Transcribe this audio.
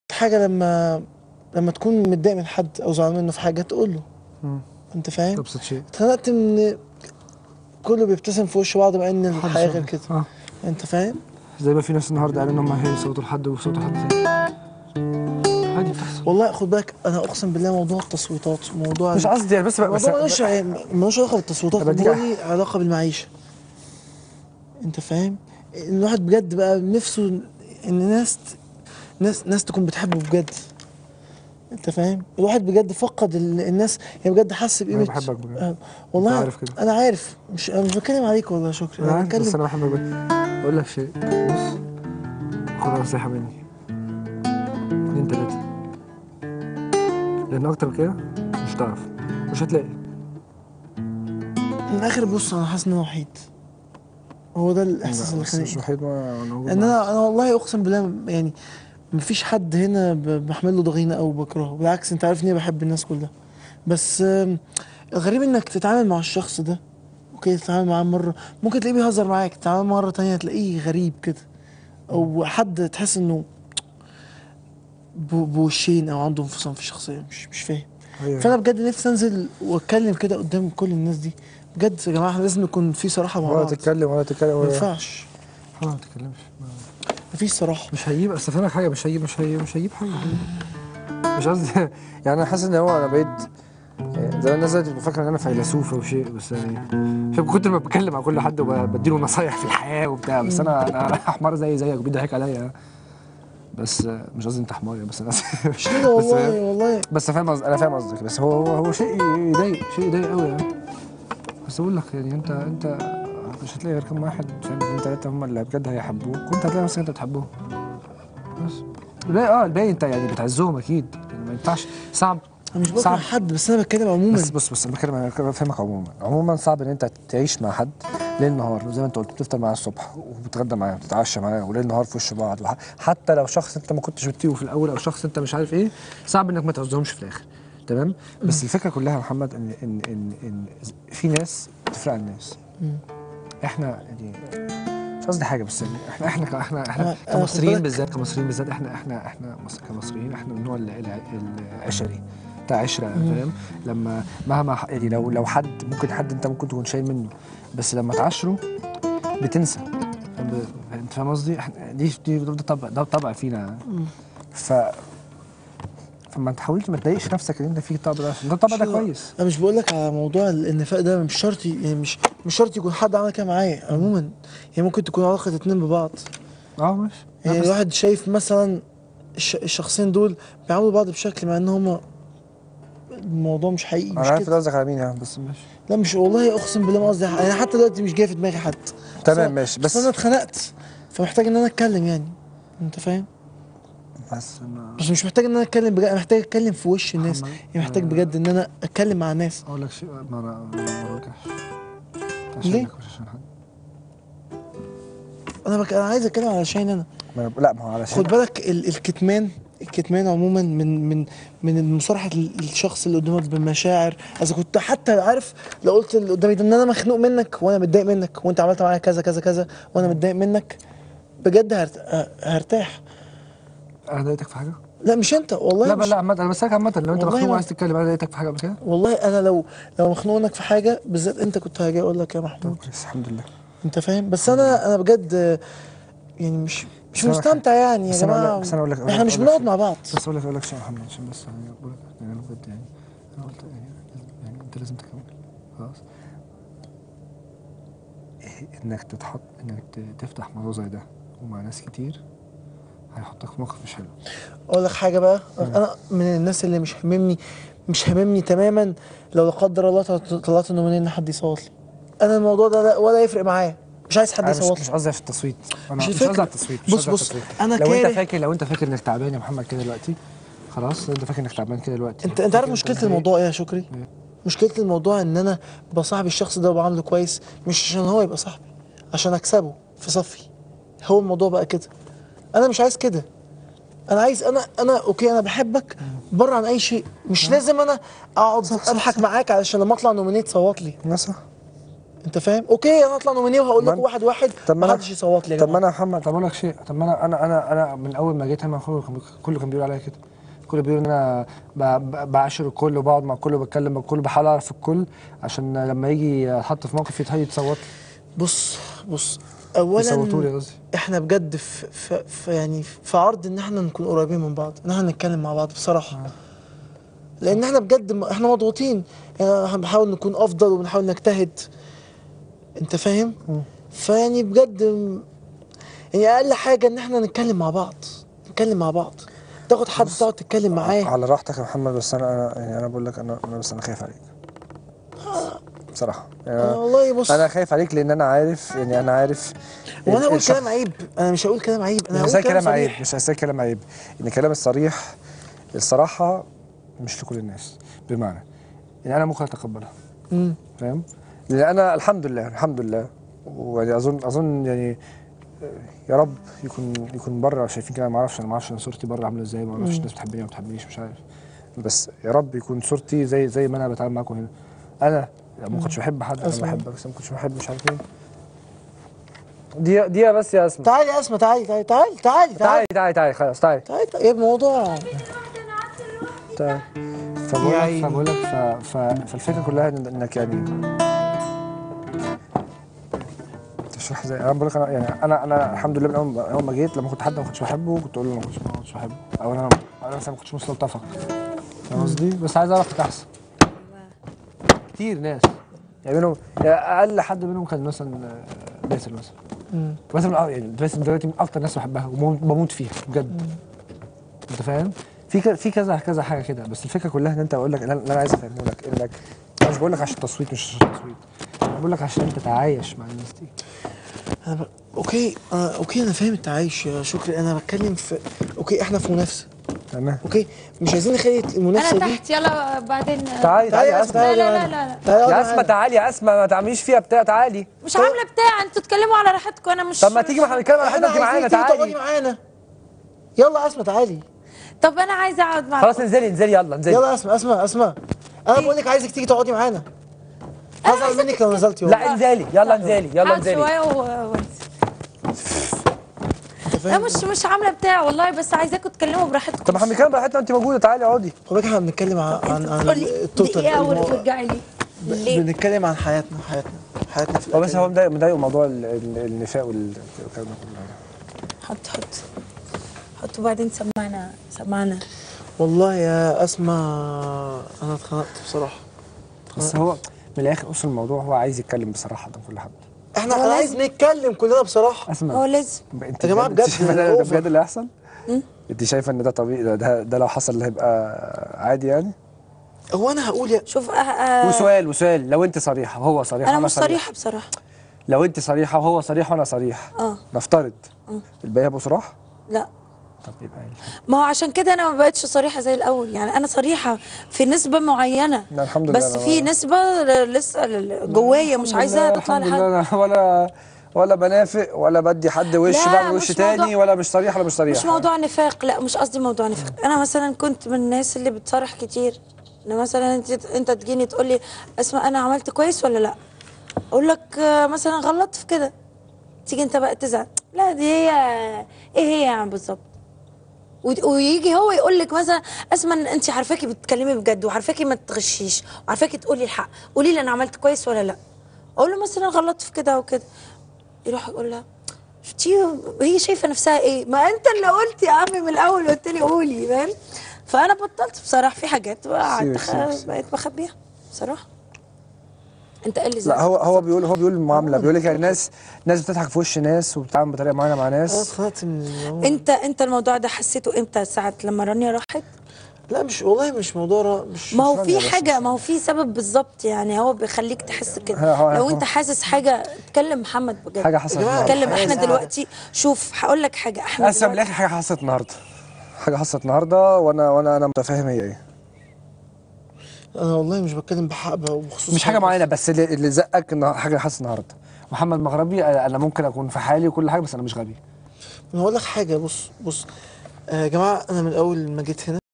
حاجه لما لما تكون متضايق من حد او زعلان منه في حاجه تقول له مم. انت فاهم ابسط شيء اتخنقت من كله بيبتسم في وش بعض مع ان محدش الحياه غير يعرف. كده اه انت فاهم زي ما في ناس النهارده قالوا ان هم هيصوتوا لحد وصوتوا لحد تاني عادي بتحصل والله خد بالك انا اقسم بالله موضوع التصويتات موضوع مش قصدي يعني بس بس الموضوع ملوش ملوش علاقه بالتصويتات طب أديك- الموضوع ليه علاقه بالمعيشه انت فاهم ان الواحد بجد بقى نفسه ان ناس ناس ناس تكون بتحبه بجد انت فاهم الواحد بجد فقد ال- الناس هي بجد حس انا بقيمه بحبك بجد آه، والله أنت عارف كده. انا عارف مش انا مش بتكلم عليك والله يا شكري انا انا عارف بس بتكلم انا بحبك بجد اقول لك شيء بص خد نصيحه مني اتنين تلاته لان اكتر من كده مش هتعرف مش هتلاقي من الاخر بص انا حاسس ان انا وحيد هو ده الاحساس لا، اللي بس خانقني مش وحيد ما انا موجود ان معاك. انا انا والله اقسم بالله يعني مفيش حد هنا ب- بحمل له ضغينه او بكرهه بالعكس انت عارف اني بحب الناس كلها بس آم، الغريب انك تتعامل مع الشخص ده اوكي تتعامل معاه مره ممكن تلاقيه بيهزر معاك تتعامل مره تانية تلاقيه غريب كده او حد تحس انه ب- بوشين او عنده انفصام في الشخصيه مش مش فاهم أيوة. فانا بجد نفسي انزل واتكلم كده قدام كل الناس دي بجد يا جماعه احنا لازم نكون في صراحه مع ولا بعض تتكلم ولا تتكلم ما ولا ينفعش خلاص ما تتكلمش ما- مفيش صراحه مش هيجيب اصل فاهمك حاجه مش هيجيب مش هيجيب مش هيجيب حاجه مش قصدي يعني انا حاسس ان هو انا بقيت يعني زي الناس دلوقتي فاكره ان انا فيلسوف او شيء بس يعني عشان كنت لما بتكلم مع كل حد وبديله نصايح في الحياه وبتاع بس انا انا أنا حمار زي زيك وبيضحك عليا بس مش قصدي انت حمار يعني بس انا مش كده بس- والله والله بس فاهم قصدي انا فاهم قصدك بس هو هو هو شيء يضايق شيء يضايق قوي يعني بس بقول لك يعني انت انت مش هتلاقي غير كم واحد فاهم اتنين تلاته هم اللي بجد هيحبوك وانت هتلاقي نفسك انت بتحبهم بس الباقي اه الباقي انت يعني بتعزهم اكيد يعني ما ينفعش صعب انا مش بكره صعب. حد بس انا بتكلم عموما بس بص بص انا بتكلم انا بفهمك عموما عموما صعب ان انت تعيش مع حد ليل نهار زي ما انت قلت بتفطر معاه الصبح وبتتغدى معاه وبتتعشى معاه وليل نهار في وش بعض وح- حتى لو شخص انت ما كنتش بتطيقه في الاول او شخص انت مش عارف ايه صعب انك ما تعزهمش في الاخر تمام بس الفكره كلها يا محمد ان ان ان, إن في ناس بتفرق عن الناس مم. احنا يعني مش قصدي حاجه بس يعني احنا احنا احنا احنا أنا- أنا كمصريين خد بالك- بالذات كمصريين بالذات احنا احنا احنا مصر كمصريين احنا من النوع ال- ال- العشري بتاع عشره فاهم لما مهما ح- يعني لو لو حد ممكن حد انت ممكن تكون شايل منه بس لما تعاشره بتنسى فاهم ب- انت فاهم قصدي؟ احنا دي دي ده طبع ده طبع فينا ف فما تحاولش ما تضايقش نفسك ان انت فيك الطبع ده عشان ده الطبع ده مش- كويس انا مش بقول لك على موضوع ال- النفاق ده مش شرط ي- يعني مش مش شرط يكون حد عمل كده معايا عموما يعني ممكن تكون علاقه اتنين ببعض اه ماشي لا يعني بس- الواحد شايف مثلا الش- الشخصين دول بيعاملوا بعض بشكل مع ان هما الموضوع مش حقيقي انا مش عارف كده ده قصدك على مين يعني بس ماشي لا مش والله اقسم بالله ما قصدي يعني حتى دلوقتي مش جاي في دماغي حد تمام بس- ماشي بس بس انا اتخنقت فمحتاج ان انا اتكلم يعني انت فاهم بس ما بس مش محتاج ان انا اتكلم بجد انا محتاج اتكلم في وش الناس محمد، يعني محتاج آه. بجد ان انا اتكلم مع الناس اقول لك شيء ما ما ما بواجهش ليه؟ عشانك مش عشان حد انا بك... انا عايز اتكلم علشان انا ما أنا- لا ما هو علشان خد بالك ال... الكتمان الكتمان عموما من من من مصارحه ال- الشخص اللي قدامك بالمشاعر اذا كنت حتى عارف لو قلت اللي قدامي ده ان انا مخنوق منك وانا متضايق منك وانت عملت معايا كذا كذا كذا وانا متضايق منك بجد هرت... ه- هرتاح انا ضايقتك في حاجه؟ لا مش انت والله لا مش... لا عامة انا بسالك عامة لو انت والله مخنوق ما- عايز تتكلم انا ضايقتك في حاجه قبل كده؟ والله انا لو لو مخنوق منك في حاجه بالذات انت كنت هاجي اقول لك يا محمود كويس الحمد لله انت فاهم بس انا انا بجد آه، يعني مش مش بس أنا- مستمتع يعني يا بس أنا أقول لك- جماعه بس أنا أقول لك- أقول احنا لك- مش أقول لك بنقعد شيء. مع بعض بس اقول لك اقول لك شيء يا محمد عشان بس يعني بقول لك يعني انا بجد يعني انا قلت يعني يعني انت لازم تكمل خلاص إيه انك تتحط انك ت- تفتح موضوع زي ده ومع ناس كتير هيحطك في موقف مش حلو اقول لك حاجه بقى انا من الناس اللي مش هممني مش هممني تماما لو لا قدر الله طلعت- طلعت نومين ان حد يصوت لي انا الموضوع ده لا- ولا يفرق معايا مش عايز حد انا مش, يصوت مش لي قصدي في التصويت انا مش مش, الفكرة. قصدي على التصويت مش بص- قصدي على بص، التصويت. أنا لو كاره- انت فاكر لو انت فاكر انك تعبان يا محمد كده دلوقتي خلاص لو انت فاكر انك تعبان كده دلوقتي انت انت عارف فاكر مشكله إنت الموضوع ايه يا شكري إيه؟ مشكله الموضوع ان انا بصاحب الشخص ده وبعامله كويس مش عشان هو يبقى صاحبي عشان اكسبه في صفي هو الموضوع بقى كده انا مش عايز كده انا عايز انا انا اوكي انا بحبك بره عن اي شيء مش لازم انا اقعد اضحك معاك علشان لما اطلع نومينيت صوت لي لا صح انت فاهم اوكي انا اطلع نومينيه وهقول ما لكم أنا- واحد واحد طب ما ما أنا- حدش يصوت لي يا طب ما جماعه انا يا محمد طب اقول لك شيء طب ما انا انا انا انا من اول ما جيت هنا كله كان كله كان بيقول عليا كده كله بيقول ان انا ب- ب- بعاشر الكل وبقعد مع الكل وبتكلم مع الكل بحاول اعرف الكل عشان لما يجي اتحط في موقف يتهيأ يتصوت لي بص بص يصوتوا لي اولا قصدي احنا بجد في, في, في يعني في عرض ان احنا نكون قريبين من بعض ان احنا نتكلم مع بعض بصراحه لان احنا بجد م- احنا مضغوطين يعني احنا بنحاول نكون افضل وبنحاول نجتهد انت فاهم فيعني بجد م- يعني اقل حاجه ان احنا نتكلم مع بعض نتكلم مع بعض تاخد حد تقعد تتكلم معاه على راحتك يا محمد بس انا انا يعني انا بقول لك انا انا بس انا خايف عليك بصراحه يعني أنا أنا- والله بص انا خايف عليك لان انا عارف يعني انا عارف وانا اقول الشخص- كلام عيب انا مش هقول كلام عيب انا مش هقول هسأل كلام عيب صريح. مش هسأل كلام عيب ان كلام الصريح الصراحه مش لكل الناس بمعنى ان انا ممكن اتقبلها مم. فاهم لان انا الحمد لله الحمد لله ويعني اظن اظن يعني يا رب يكون يكون بره شايفين كده ما اعرفش انا ما اعرفش انا صورتي بره عامله ازاي ما اعرفش الناس بتحبني ولا ما بتحبنيش مش عارف بس يا رب يكون صورتي زي زي ما انا بتعامل معاكم هنا انا ما كنتش بحب حد انا أسمع. بحبك بس ما كنتش بحب مش عارف ايه دي دي بس يا اسماء تعالي يا اسماء تعالي تعالي تعالي تعالي تعالي تعالي تعالي خلاص تعالي تعالي تعالي ايه الموضوع طيب فبقول يا لك عيني. فبقول لك ف... ف... فالفكره كلها إن- انك يعني تشرح ازاي انا بقول لك انا يعني انا انا الحمد لله من اول ما- اول ما جيت لما كنت حد ما كنتش بحبه كنت اقول له ما كنتش ما كنتش بحبه او انا انا مثلا ما كنتش مستلطفك فاهم قصدي بس عايز اعرفك احسن كتير ناس يعني منهم يعني اقل حد منهم كان مثلا آه، باسل مثلا مم. باسل من أ- يعني باسل دلوقتي من اكتر الناس بحبها وبموت فيها بجد انت فاهم في ك- في كذا كذا حاجه كده بس الفكره كلها ان انت اقول لك اللي انا اللي أنا عايز افهمه لك انك انا مش بقول لك عشان التصويت مش عشان التصويت انا بقول لك عشان انت تتعايش مع الناس دي انا ب... اوكي أنا... اوكي انا فاهم التعايش يا شكري انا بتكلم في اوكي احنا في منافسه تمام اوكي مش عايزين نخلي المنافسه انا دي تحت يلا بعدين تعالي تعالي يا يا اسماء اسماء لا، لا، لا، لا. تعالي يا اقعدي اسماء معانا. تعالي يا اسماء ما تعمليش فيها بتاع تعالي مش عامله بتاع انتوا تتكلموا على راحتكم انا مش طب ما تيجي ما احنا بنتكلم على حد احنا انت معانا عايزين تيجي تقعدي تعالي معانا يلا يا اسماء تعالي طب انا عايزه اقعد معاكم خلاص انزلي انزلي يلا انزلي يلا يا اسماء اسماء اسماء انا بقول لك عايزك تيجي تقعدي معانا هزعل منك لو نزلتي والله لا انزلي يلا انزلي يلا قعد انزلي شويه و... وانزل. انت لا فاهم مش مش عامله بتاع والله بس عايزاكم تتكلموا براحتكم طب ما احنا بنتكلم براحتنا انت موجوده تعالي اقعدي خد بالك احنا بنتكلم عن عن, عن تقولي التوتال دقيقه المو- وترجعي لي ليه؟ بنتكلم عن حياتنا حياتنا حياتنا في هو بس هو الأكاديمية. مضايق مضايقه موضوع ال- ال- النفاق وال- والكلام ده كله حط حط حط وبعدين سمعنا سمعنا والله يا اسماء انا اتخنقت بصراحه بس هو من الاخر اصل الموضوع هو عايز يتكلم بصراحه قدام كل حد احنا هو انا عايز لازم- نتكلم كلنا بصراحه اسمع هو لازم انت يا جماعة انت بجد شايفه ده, ده ده أوفر. بجد اللي هيحصل؟ انت شايفه ان ده طبيعي ده, ده, ده لو حصل هيبقى عادي يعني؟ هو انا هقول يا شوف أه أه وسؤال وسؤال لو انت صريحه وهو صريح انا وأنا مش صريح صريحه بصراحه لو انت صريحه وهو صريح وانا صريح اه نفترض الباقي يبقوا صراح لا طب يبقى ايه؟ ما هو عشان كده انا ما بقتش صريحه زي الاول يعني انا صريحه في نسبه معينه لا، الحمد لله بس أنا في ما- نسبه لسه جوايا مش عايزاها لا، تطلع الحمد لحد لله أنا ولا ولا بنافق ولا بدي حد وش لا، بعمل وش مش تاني موضوع- ولا مش صريح ولا مش صريح مش موضوع نفاق لا مش قصدي موضوع نفاق انا مثلا كنت من الناس اللي بتصرح كتير ان مثلا انت انت تجيني تقول لي اسمع انا عملت كويس ولا لا اقول لك آه، مثلا غلطت في كده تيجي انت بقى تزعل لا دي هي ايه هي يعني بالظبط ود- ويجي هو يقول لك مثلا اسمع ان انت عارفاكي بتتكلمي بجد وعارفاكي ما تغشيش وعارفاكي تقولي الحق قولي لي انا عملت كويس ولا لا اقول له مثلا غلطت في كده وكده يروح يقول لها شفتي هي شايفه نفسها ايه ما انت اللي قلت يا عمي من الاول قلت لي قولي فاهم فانا بطلت بصراحه في حاجات بقى قعدت سيبك- سيبك- خ- بقيت بخبيها بصراحه انت قال لي لا هو هو بيقول هو بيقول المعامله بيقول لك يعني ناس ناس بتضحك في وش ناس وبتتعامل بطريقه معينه مع انا ناس اتخنقت من الموضوع. انت انت الموضوع ده حسيته امتى ساعه لما رانيا راحت لا مش والله مش موضوع را- مش ما هو رانيا في بس حاجه ما هو في سبب بالظبط يعني هو بيخليك تحس ها- كده ها- لو ها. انت حاسس حاجه اتكلم محمد بجد حاجه حصلت يا جماعة، النهاردة. اتكلم حاجة احنا ساعدة. دلوقتي شوف هقول لك حاجه احنا اسف من دلوقتي- الاخر حاجه حصلت النهارده حاجه حصلت النهارده وانا وانا انا متفاهم هي ايه انا والله مش بتكلم بحق بخصوص مش حاجه معينه بس اللي, اللي زقك ان حاجه حصلت النهارده محمد مغربي انا ممكن اكون في حالي وكل حاجه بس انا مش غبي انا هقول لك حاجه بص بص آه، يا جماعه انا من اول ما جيت هنا